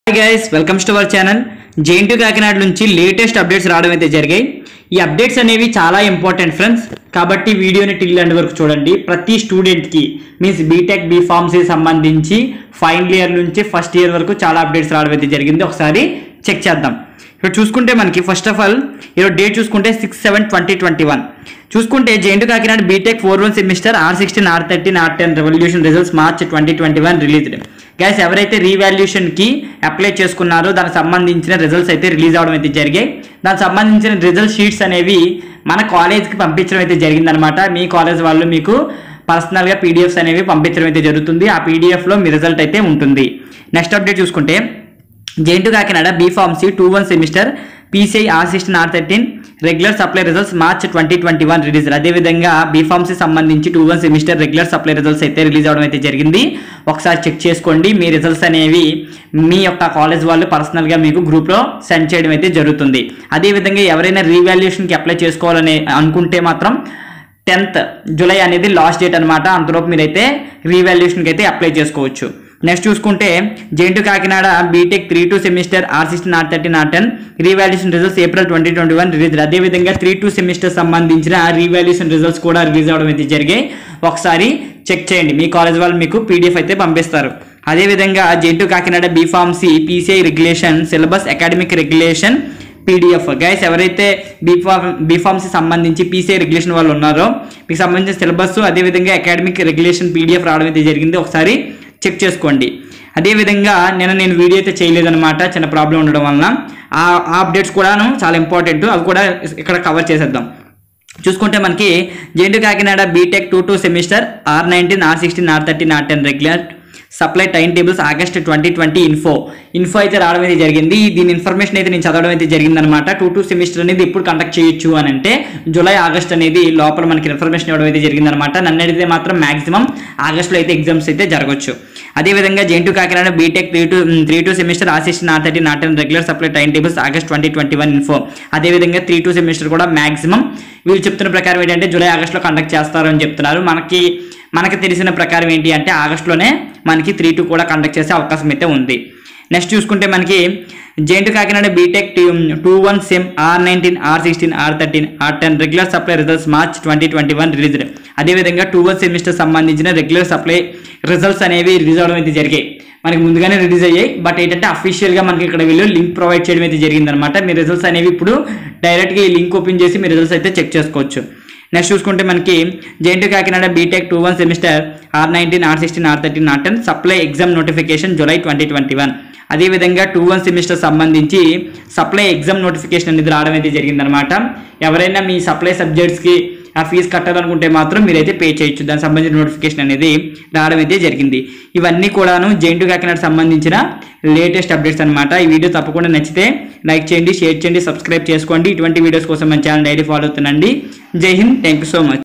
guys welcomes to our channel JNT Kakinada నుంచి latest updates రావడం అయితే జరిగాయి ఈ అప్డేట్స్ అనేవి చాలా ఇంపార్టెంట్ ఫ్రెండ్స్ కాబట్టి వీడియోని టిల్ ఎండ్ వరకు చూడండి ప్రతి స్టూడెంట్కి మీన్స్ బీటెక్ బీ ఫార్మసీ సంబంధించి ఫైనల్ ఇయర్ నుంచి ఫస్ట్ ఇయర్ వరకు చాలా అప్డేట్స్ రావడం అయితే జరిగింది ఒకసారి చెక్ చేద్దాం ఇక్కడ చూసుకుంటే మనకి ఫస్ట్ ఆఫ్ ఆల్ ఈరోజు డేట్ చూసుకుంటే six seven twenty twenty one చూసుకుంటే JNT Kakinada B tech four one semester R sixteen R thirteen R ten revaluation results March twenty twenty one released guys ఎవరైతే రీవాల్యూషన్ కి అప్లై చేసుకున్నారో దానికి సంబంధించిన రిజల్ట్స్ అయితే release అవడం అయితే జరిగాయి దానికి సంబంధించిన రిజల్ట్ షీట్స్ అనేవి మన కాలేజ్కి పంపించడం అయితే జరిగిందనమాట మీ కాలేజ్ వాళ్ళు మీకు పర్సనల్గా పీడిఎఫ్స్ అనేవి పంపించడం అయితే జరుగుతుంది ఆ పీడిఎఫ్లో మీ రిజల్ట్ అయితే ఉంటుంది నెక్స్ట్ అప్డేట్ చూసుకుంటే JNT Kakinada B pharmacy two one semester PCI R sixteen R thirteen regular supply results March twenty twenty one release అదేవిధంగా బీఫార్మసీ సంబంధించి two one semester regular supply results అయితే రిలీజ్ అవడం అయితే జరిగింది ఒకసారి చెక్ చేసుకోండి మీ రిజల్ట్స్ అనేవి మీ యొక్క కాలేజ్ వాళ్ళు పర్సనల్గా మీకు గ్రూప్లో సెండ్ చేయడం అయితే జరుగుతుంది అదేవిధంగా ఎవరైనా రీవాల్యుయేషన్కి అప్లై చేసుకోవాలని అనుకుంటే మాత్రం టెన్త్ జూలై అనేది లాస్ట్ డేట్ అనమాట అంతలోపు మీరైతే రీవాల్యుయేషన్కి అయితే అప్లై చేసుకోవచ్చు నెక్స్ట్ చూసుకుంటే JNT Kakinada B tech three two semester R sixteen R thirteen R ten revaluation results April twenty twenty one release అదేవిధంగా త్రీ టూ సెమిస్టర్ సంబంధించిన రీవాల్యుయేషన్ రిజల్ట్స్ కూడా రిలీజ్ అవడం అయితే జరిగాయి ఒకసారి చెక్ చేయండి మీ కాలేజ్ వాళ్ళు మీకు పీడిఎఫ్ అయితే పంపిస్తారు అదేవిధంగా JNT Kakinada B pharmacy PCI regulation syllabus academic regulation PDF guys ఎవరైతే బీఫార్మ్ బీఫార్మసీ సంబంధించి పీసీఐ రెగ్యులేషన్ వాళ్ళు ఉన్నారో మీకు సంబంధించిన సిలబస్ అదేవిధంగా అకాడమిక్ రెగ్యులేషన్ పీడిఎఫ్ రావడం అయితే జరిగింది ఒకసారి చెక్ చేసుకోండి అదేవిధంగా నేను నేను వీడియో అయితే చేయలేదన్నమాట చిన్న ప్రాబ్లం ఉండడం వలన ఆ ఆ అప్డేట్స్ కూడాను చాలా ఇంపార్టెంట్ అవి కూడా ఇక్కడ కవర్ చేసేద్దాం చూసుకుంటే మనకి JNT Kakinada B tech two two semester R nineteen R sixteen R thirteen R ten regular supply time tables August twenty twenty info info అయితే రావడం అయితే జరిగింది దీని ఇన్ఫర్మేషన్ అయితే నేను చదవడం అయితే జరిగిందనమాట టూ టూ సెమిస్టర్ అనేది ఇప్పుడు కండక్ట్ చేయొచ్చు అని అంటే జూలై ఆగస్ట్ అనేది లోపల మనకి ఇన్ఫర్మేషన్ ఇవ్వడం అయితే జరిగిందనమాట నన్ను అడిగితే మాత్రం మాక్సిమం ఆగస్ట్లో అయితే ఎగ్జామ్స్ అయితే జరగవచ్చు అదేవిధంగా JNT Kakinada B tech three two three two semester assistant R thirty not regular supply time tables August twenty twenty one info అదేవిధంగా త్రీ టూ సెమిస్టర్ కూడా మాక్సిమం వీళ్ళు చెప్తున్న ప్రకారం ఏంటంటే జూలై ఆగస్ట్లో కండక్ట్ చేస్తారు అని చెప్తున్నారు మనకి మనకి తెలిసిన ప్రకారం ఏంటి అంటే ఆగస్టులోనే మనకి త్రీ టూ కూడా కండక్ట్ చేసే అవకాశం అయితే ఉంది నెక్స్ట్ చూసుకుంటే మనకి JNT Kakinada B tech two one sem R nineteen R sixteen R thirteen R ten regular supply results March twenty twenty one released అదేవిధంగా టూ వన్ సెమిస్టర్ సంబంధించిన రెగ్యులర్ సప్లై రిజల్ట్స్ అనేవి రిలీజ్ అవడం అయితే జరిగాయి మనకి ముందుగానే రిలీజ్ అయ్యాయి బట్ ఏంటంటే అఫీషియల్గా మనకి ఇక్కడ వీళ్ళు లింక్ ప్రొవైడ్ చేయడం అయితే జరిగిందనమాట మీ రిజల్ట్స్ అనేవి ఇప్పుడు డైరెక్ట్గా ఈ లింక్ ఓపెన్ చేసి మీ రిజల్ట్స్ అయితే చెక్ చేసుకోవచ్చు నెక్స్ట్ చూసుకుంటే మనకి JNT Kakinada B tech two one semester R nineteen R sixteen R thirteen R ten supply exam notification July twenty twenty one అదేవిధంగా టూ వన్ సెమిస్టర్ సంబంధించి సప్లై ఎగ్జామ్ నోటిఫికేషన్ అనేది రావడం అయితే జరిగిందనమాట ఎవరైనా మీ సప్లై సబ్జెక్ట్స్కి ఆ ఫీజు కట్టాలనుకుంటే మాత్రం మీరైతే పే చేయొచ్చు దానికి సంబంధించిన నోటిఫికేషన్ అనేది రావడం అయితే జరిగింది ఇవన్నీ కూడాను జేఎన్టీ కాకినాడ సంబంధించిన లేటెస్ట్ అప్డేట్స్ అనమాట ఈ వీడియో తప్పకుండా నచ్చితే లైక్ చేయండి షేర్ చేయండి సబ్స్క్రైబ్ చేసుకోండి ఇటువంటి వీడియోస్ కోసం మన ఛానల్ డైలీ ఫాలో అవుతుందండి జై హింద్ థ్యాంక్ యూ సో మచ్